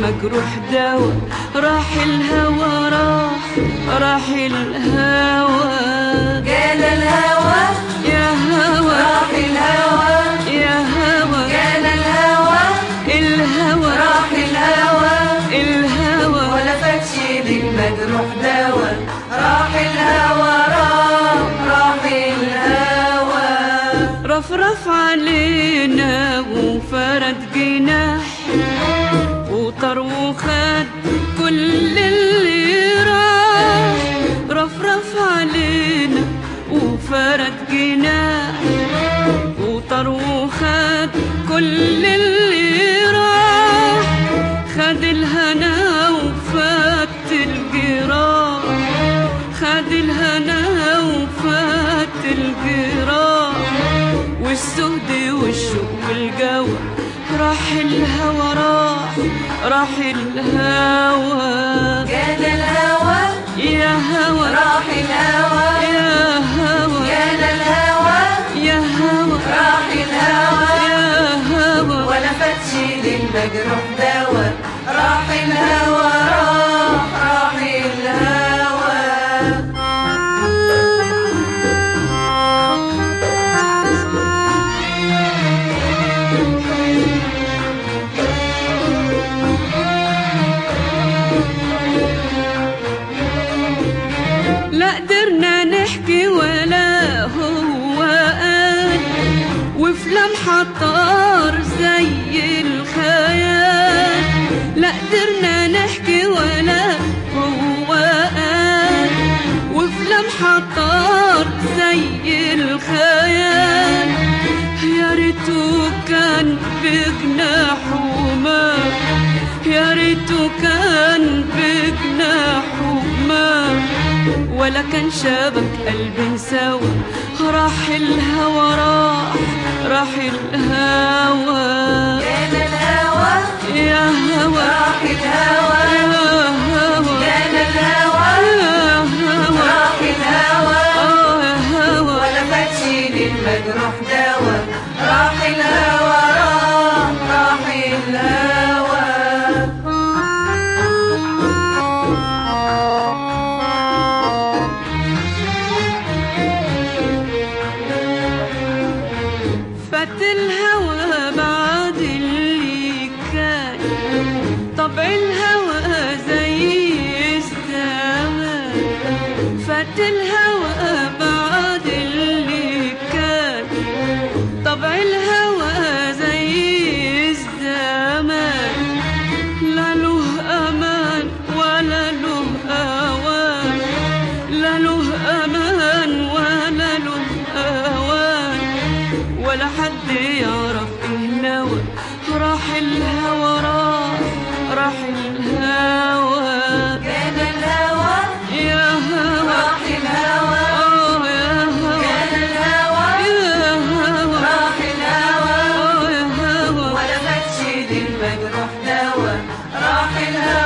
للمجروح دوا راح الهوى راح راح الهوى جال الهوى يا هوى راح الهوى يا هوى جال الهوى الهوى راح الهوى الهوى ولا فتش للمجروح دوا راح الهوى راح راح الهوى رفرف علينا وفرد جناح وطر وخد كل اللي راح رفرف علينا وفرد جناح وطر وخد كل اللي راح خد الهنا وفات الجراح خد الهنا وفات الجراح والسهد والشوق والجو راح الهوى راح راح الهوى جال الهوى يا هوى راح الهوى يا هوى جال الهوى يا هوى راح الهوى يا هوى ولا فتش للمجروح دوا راح الهوى راح راح الهوى لا قدرنا نحكي ولا هو قال وفي لمحة طار زي الخيال لا قدرنا نحكي ولا هو قال وفي لمحة طار زي الخيال يا ريته كان بجناحه ما يا ريته كان بجناحه ما ولا كان شبك قلب سوا راح الهوى راح راح الهوى جال الهوى يا هوى راح الهوى يا هوى جال الهوى يا هوى راح الهوى آه يا هوى ولا فتش للمجروح دوا راح الهوى راح راح الهوى فات الهوى بعد اللي كان طبع الهوى زي الزمان فات الهوى بعد اللي كان طبع الهوى زي الزمان لا له امان ولا له اوان لا له امان ولا له اوان ولا حد يعرف ايه نوى راح الهوى راح راح الهوى جال الهوى يا هوى راح الهوى اه يا هوى جال الهوى يا هوى راح الهوى اه يا هوى ولا فتش للمجروح دوا راح الهوى